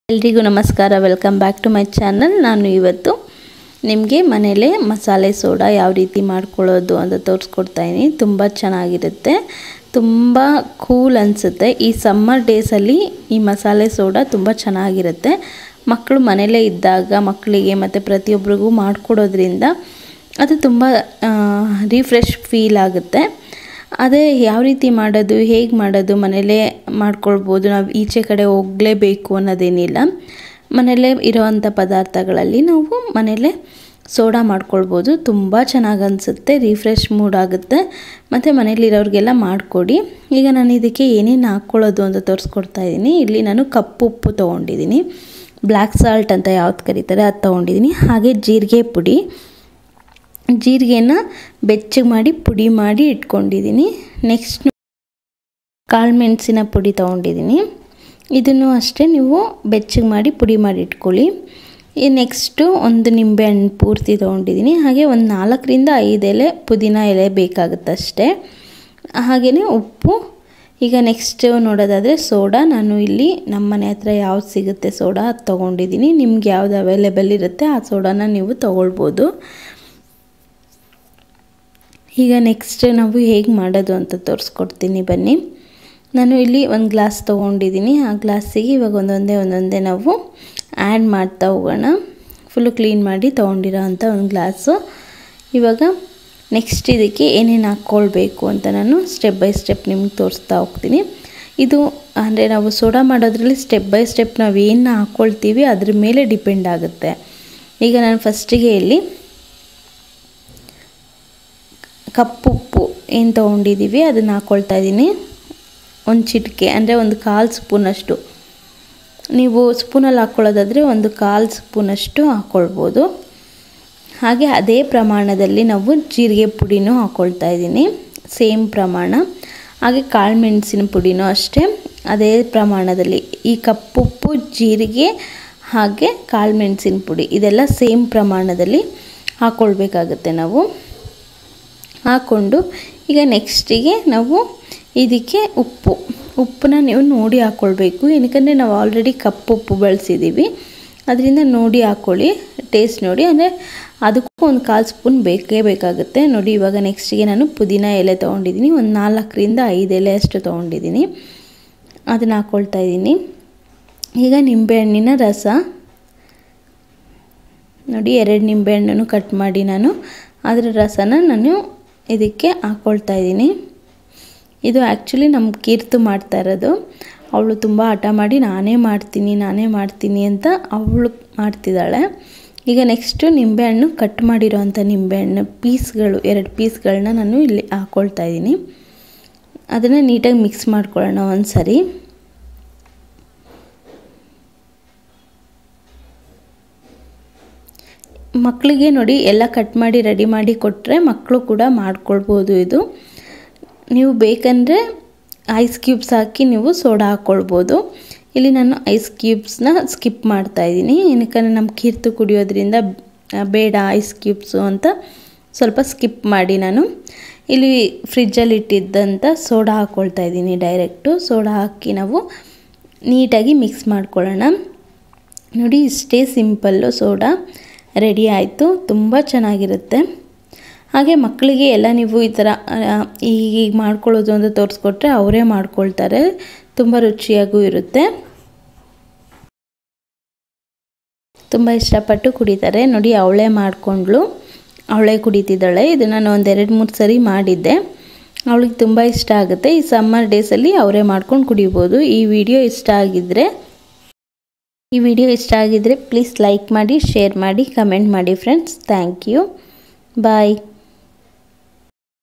ಎಲ್ರಿಗೂ ನಮಸ್ಕಾರ welcome back to my channel ನಾನು ಇವತ್ತು ನಿಮಗೆ ಮನೇಲೇ ಮಸಾಲೆ ಸೋಡಾ ಯಾವ ರೀತಿ ಮಾಡ್ಕೊಳ್ಳೋದು ಅಂತ ತೋರಿಸ್ಕೊಡ್ತಾ ಇದ್ದೀನಿ ತುಂಬ ಚೆನ್ನಾಗಿರುತ್ತೆ ತುಂಬ ಕೂಲ್ ಅನಿಸುತ್ತೆ ಈ ಸಮ್ಮರ್ ಡೇಸಲ್ಲಿ ಈ ಮಸಾಲೆ ಸೋಡಾ ತುಂಬ ಚೆನ್ನಾಗಿರುತ್ತೆ ಮಕ್ಕಳು ಮನೇಲೇ ಇದ್ದಾಗ ಮಕ್ಕಳಿಗೆ ಮತ್ತು ಪ್ರತಿಯೊಬ್ಬರಿಗೂ ಮಾಡಿಕೊಡೋದ್ರಿಂದ ಅದು ತುಂಬ ರಿಫ್ರೆಶ್ ಫೀಲ್ ಆಗುತ್ತೆ ಅದೇ ಯಾವ ರೀತಿ ಮಾಡೋದು ಹೇಗೆ ಮಾಡೋದು ಮನೇಲೇ ಮಾಡ್ಕೊಳ್ಬೋದು ನಾವು ಈಚೆ ಕಡೆ ಹೋಗಲೇಬೇಕು ಅನ್ನೋದೇನಿಲ್ಲ ಮನೆಯಲ್ಲೇ ಇರೋವಂಥ ಪದಾರ್ಥಗಳಲ್ಲಿ ನಾವು ಮನೆಯಲ್ಲೇ ಸೋಡಾ ಮಾಡ್ಕೊಳ್ಬೋದು ತುಂಬ ಚೆನ್ನಾಗಿ ಅನಿಸುತ್ತೆ ರಿಫ್ರೆಶ್ ಮೂಡ್ ಆಗುತ್ತೆ ಮತ್ತು ಮನೇಲಿರೋರಿಗೆಲ್ಲ ಮಾಡಿಕೊಡಿ ಈಗ ನಾನು ಇದಕ್ಕೆ ಏನೇನು ಹಾಕ್ಕೊಳ್ಳೋದು ಅಂತ ತೋರಿಸ್ಕೊಡ್ತಾ ಇದ್ದೀನಿ ಇಲ್ಲಿ ನಾನು ಕಪ್ಪು ಉಪ್ಪು ತೊಗೊಂಡಿದ್ದೀನಿ ಬ್ಲ್ಯಾಕ್ ಸಾಲ್ಟ್ ಅಂತ ಯಾವ್ದು ಕರೀತಾರೆ ಅದು ತೊಗೊಂಡಿದ್ದೀನಿ ಹಾಗೆ ಜೀರಿಗೆ ಪುಡಿ ಜೀರಿಗೆನ ಬೆಚ್ಚಗೆ ಮಾಡಿ ಪುಡಿ ಮಾಡಿ ಇಟ್ಕೊಂಡಿದ್ದೀನಿ ನೆಕ್ಸ್ಟ್ ಕಾಳು ಮೆಣಸಿನ ಪುಡಿ ತೊಗೊಂಡಿದ್ದೀನಿ ಇದನ್ನು ಅಷ್ಟೇ ನೀವು ಬೆಚ್ಚಗೆ ಮಾಡಿ ಪುಡಿ ಮಾಡಿ ಇಟ್ಕೊಳ್ಳಿ ಈ ನೆಕ್ಸ್ಟು ಒಂದು ನಿಂಬೆಹಣ್ಣು ಪೂರ್ತಿ ತೊಗೊಂಡಿದ್ದೀನಿ ಹಾಗೆ ಒಂದು ನಾಲ್ಕರಿಂದ ಐದು ಎಲೆ ಪುದೀನ ಎಲೆ ಬೇಕಾಗುತ್ತೆ ಅಷ್ಟೇ ಹಾಗೆಯೇ ಉಪ್ಪು ಈಗ ನೆಕ್ಸ್ಟ್ ನೋಡೋದಾದರೆ ಸೋಡಾ ನಾನು ಇಲ್ಲಿ ನಮ್ಮ ಮನೆ ಹತ್ರ ಯಾವ್ದು ಸಿಗುತ್ತೆ ಸೋಡಾ ಅದು ತೊಗೊಂಡಿದ್ದೀನಿ ನಿಮ್ಗೆ ಯಾವ್ದು ಅವೈಲೇಬಲ್ ಇರುತ್ತೆ ಆ ಸೋಡಾನ ನೀವು ತೊಗೊಳ್ಬೋದು ಈಗ ನೆಕ್ಸ್ಟ್ ನಾವು ಹೇಗೆ ಮಾಡೋದು ಅಂತ ತೋರಿಸ್ಕೊಡ್ತೀನಿ ಬನ್ನಿ ನಾನು ಇಲ್ಲಿ ಒಂದು ಗ್ಲಾಸ್ ತೊಗೊಂಡಿದ್ದೀನಿ ಆ ಗ್ಲಾಸಿಗೆ ಇವಾಗ ಒಂದೊಂದೇ ಒಂದೊಂದೇ ನಾವು ಆ್ಯಡ್ ಮಾಡ್ತಾ ಹೋಗೋಣ ಫುಲ್ಲು ಕ್ಲೀನ್ ಮಾಡಿ ತೊಗೊಂಡಿರೋ ಅಂಥ ಒಂದು ಗ್ಲಾಸು ಇವಾಗ ನೆಕ್ಸ್ಟ್ ಇದಕ್ಕೆ ಏನೇನು ಹಾಕ್ಕೊಳ್ಬೇಕು ಅಂತ ನಾನು ಸ್ಟೆಪ್ ಬೈ ಸ್ಟೆಪ್ ನಿಮ್ಗೆ ತೋರಿಸ್ತಾ ಹೋಗ್ತೀನಿ ಇದು ಅಂದರೆ ನಾವು ಸೋಡಾ ಮಾಡೋದ್ರಲ್ಲಿ ಸ್ಟೆಪ್ ಬೈ ಸ್ಟೆಪ್ ನಾವು ಏನು ಹಾಕ್ಕೊಳ್ತೀವಿ ಅದ್ರ ಮೇಲೆ ಡಿಪೆಂಡ್ ಆಗುತ್ತೆ ಈಗ ನಾನು ಫಸ್ಟಿಗೆ ಇಲ್ಲಿ ಕಪ್ಪುಪ್ಪು ಏನು ತೊಗೊಂಡಿದ್ದೀವಿ ಅದನ್ನು ಹಾಕ್ಕೊಳ್ತಾ ಇದ್ದೀನಿ ಒಂದು ಚಿಟಿಕೆ ಅಂದರೆ ಒಂದು ಕಾಲು ಸ್ಪೂನಷ್ಟು ನೀವು ಸ್ಪೂನಲ್ಲಿ ಹಾಕ್ಕೊಳ್ಳೋದಾದರೆ ಒಂದು ಕಾಲು ಸ್ಪೂನಷ್ಟು ಹಾಕ್ಕೊಳ್ಬೋದು ಹಾಗೆ ಅದೇ ಪ್ರಮಾಣದಲ್ಲಿ ನಾವು ಜೀರಿಗೆ ಪುಡಿನೂ ಹಾಕ್ಕೊಳ್ತಾ ಇದ್ದೀನಿ ಸೇಮ್ ಪ್ರಮಾಣ ಹಾಗೆ ಕಾಳು ಮೆಣಸಿನ ಪುಡಿನೂ ಅಷ್ಟೇ ಅದೇ ಪ್ರಮಾಣದಲ್ಲಿ ಈ ಕಪ್ಪುಪ್ಪು ಜೀರಿಗೆ ಹಾಗೆ ಕಾಳು ಮೆಣಸಿನ ಪುಡಿ ಇದೆಲ್ಲ ಸೇಮ್ ಪ್ರಮಾಣದಲ್ಲಿ ಹಾಕ್ಕೊಳ್ಬೇಕಾಗತ್ತೆ ನಾವು ಹಾಕ್ಕೊಂಡು ಈಗ ನೆಕ್ಸ್ಟಿಗೆ ನಾವು ಇದಕ್ಕೆ ಉಪ್ಪು ಉಪ್ಪನ್ನ ನೀವು ನೋಡಿ ಹಾಕ್ಕೊಳ್ಬೇಕು ಏನಕ್ಕಂದರೆ ನಾವು ಆಲ್ರೆಡಿ ಕಪ್ಪು ಉಪ್ಪು ಬಳಸಿದ್ದೀವಿ ಅದರಿಂದ ನೋಡಿ ಹಾಕ್ಕೊಳ್ಳಿ ಟೇಸ್ಟ್ ನೋಡಿ ಅಂದರೆ ಅದಕ್ಕೂ ಒಂದು ಕಾಲು ಸ್ಪೂನ್ ಬೇಕೇ ಬೇಕಾಗುತ್ತೆ ನೋಡಿ ಇವಾಗ ನೆಕ್ಸ್ಟಿಗೆ ನಾನು ಪುದೀನ ಎಲೆ ತೊಗೊಂಡಿದ್ದೀನಿ ಒಂದು ನಾಲ್ಕರಿಂದ ಐದು ಎಲೆ ಅಷ್ಟು ತೊಗೊಂಡಿದ್ದೀನಿ ಅದನ್ನು ಹಾಕ್ಕೊಳ್ತಾ ಇದ್ದೀನಿ ಈಗ ನಿಂಬೆಹಣ್ಣಿನ ರಸ ನೋಡಿ ಎರಡು ನಿಂಬೆಹಣ್ಣನ್ನು ಕಟ್ ಮಾಡಿ ನಾನು ಅದರ ರಸನ ನಾನು ಇದಕ್ಕೆ ಹಾಕ್ಕೊಳ್ತಾ ಇದ್ದೀನಿ ಇದು ಆ್ಯಕ್ಚುಲಿ ನಮ್ಮ ಕೀರ್ತು ಮಾಡ್ತಾ ಇರೋದು ಅವಳು ತುಂಬ ಹಠ ಮಾಡಿ ನಾನೇ ಮಾಡ್ತೀನಿ ನಾನೇ ಮಾಡ್ತೀನಿ ಅಂತ ಅವಳು ಮಾಡ್ತಿದ್ದಾಳೆ ಈಗ ನೆಕ್ಸ್ಟು ನಿಂಬೆಹಣ್ಣು ಕಟ್ ಮಾಡಿರೋವಂಥ ನಿಂಬೆಹಣ್ಣು ಪೀಸ್ಗಳು ಎರಡು ಪೀಸ್ಗಳನ್ನ ನಾನು ಇಲ್ಲಿ ಹಾಕ್ಕೊಳ್ತಾ ಇದ್ದೀನಿ ಅದನ್ನು ನೀಟಾಗಿ ಮಿಕ್ಸ್ ಮಾಡ್ಕೊಳ್ಳೋಣ ಒಂದು ಸರಿ ಮಕ್ಕಳಿಗೆ ನೋಡಿ ಎಲ್ಲ ಕಟ್ ಮಾಡಿ ರೆಡಿ ಮಾಡಿ ಕೊಟ್ಟರೆ ಮಕ್ಕಳು ಕೂಡ ಮಾಡ್ಕೊಳ್ಬೋದು ಇದು ನೀವು ಬೇಕಂದರೆ ಐಸ್ ಕ್ಯೂಬ್ಸ್ ಹಾಕಿ ನೀವು ಸೋಡಾ ಹಾಕ್ಕೊಳ್ಬೋದು ಇಲ್ಲಿ ನಾನು ಐಸ್ ಕ್ಯೂಬ್ಸ್ನ ಸ್ಕಿಪ್ ಮಾಡ್ತಾ ಇದ್ದೀನಿ ಏನಕ್ಕಂದರೆ ನಮ್ಮ ಕೀರ್ತು ಕುಡಿಯೋದ್ರಿಂದ ಬೇಡ ಐಸ್ ಕ್ಯೂಬ್ಸು ಅಂತ ಸ್ವಲ್ಪ ಸ್ಕಿಪ್ ಮಾಡಿ ನಾನು ಇಲ್ಲಿ ಫ್ರಿಜ್ಜಲ್ಲಿ ಇಟ್ಟಿದ್ದಂಥ ಸೋಡಾ ಹಾಕ್ಕೊಳ್ತಾ ಇದ್ದೀನಿ ಡೈರೆಕ್ಟು ಸೋಡಾ ಹಾಕಿ ನಾವು ನೀಟಾಗಿ ಮಿಕ್ಸ್ ಮಾಡ್ಕೊಳ್ಳೋಣ ನೋಡಿ ಇಷ್ಟೇ ಸಿಂಪಲ್ಲು ಸೋಡಾ ರೆಡಿ ಆಯಿತು ತುಂಬ ಚೆನ್ನಾಗಿರುತ್ತೆ ಹಾಗೆ ಮಕ್ಕಳಿಗೆ ಎಲ್ಲ ನೀವು ಈ ಥರ ಈಗ ಮಾಡ್ಕೊಳ್ಳೋದು ಅಂತ ತೋರಿಸ್ಕೊಟ್ರೆ ಅವರೇ ಮಾಡ್ಕೊಳ್ತಾರೆ ತುಂಬ ರುಚಿಯಾಗೂ ಇರುತ್ತೆ ತುಂಬ ಇಷ್ಟಪಟ್ಟು ಕುಡಿತಾರೆ ನೋಡಿ ಅವಳೇ ಮಾಡಿಕೊಂಡ್ಳು ಅವಳೇ ಕುಡಿತಿದ್ದಾಳೆ ಇದು ನಾನು ಒಂದು ಎರಡು ಮೂರು ಸರಿ ಮಾಡಿದ್ದೆ ಅವಳಿಗೆ ತುಂಬ ಇಷ್ಟ ಆಗುತ್ತೆ ಈ ಸಮ್ಮರ್ ಡೇಸಲ್ಲಿ ಅವರೇ ಮಾಡ್ಕೊಂಡು ಕುಡಿಬೋದು ಈ ವಿಡಿಯೋ ಇಷ್ಟ ಆಗಿದ್ದರೆ ಈ ವಿಡಿಯೋ ಇಷ್ಟ ಆಗಿದ್ದರೆ ಪ್ಲೀಸ್ ಲೈಕ್ ಮಾಡಿ ಶೇರ್ ಮಾಡಿ ಕಮೆಂಟ್ ಮಾಡಿ ಫ್ರೆಂಡ್ಸ್ ಥ್ಯಾಂಕ್ ಯು ಬಾಯ್